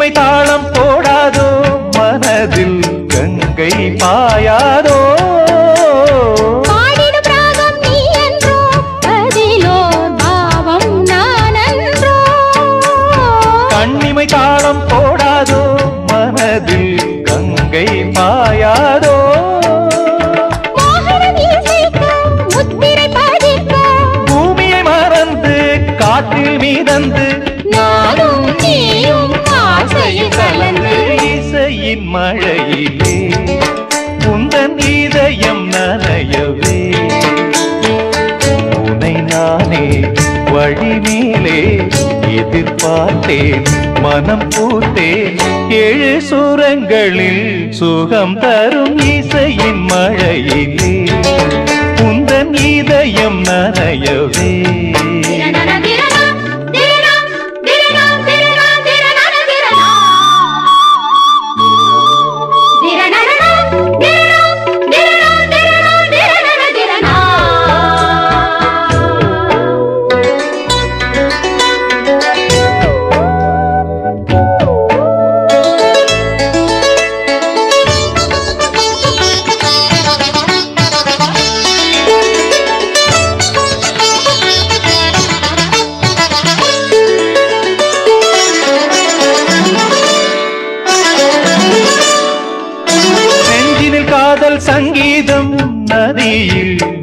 கண்ணிமை தாளம் போடாதோ மனதில் கங்கை பாயாதோ பாடிடும் ராகம் நீ என்றோ அதிலோர் பாவம் நான் அன்றோ கண்ணிமை தாளம் போடாதோ மனதில் கங்கை பாயாதோ மோகனம் இசைக்க முத்திரை பதிக்க பூமியை மறந்து காற்றில் மீதந்து நானும் நீயும் ஆசையில் கலந்து இசையின் மழையிலே உந்தன் இதயம் நனையவே உனை நானே வழிமேலே எதிர்பார்த்தேன் மனம் பூத்தேன் ஏழு சுரங்களில் சுகம் தரும் இசையின் மழையிலே உந்தன் இதயம் நனையவே திரணன திரணா, திரணா, திரணா, திரணா, திரணன திரணா. திரணனனா, திரணா, திரணா, திரணா, திரணன திரணா. நெஞ்சினில் காதல் சங்கீதம் நதியில்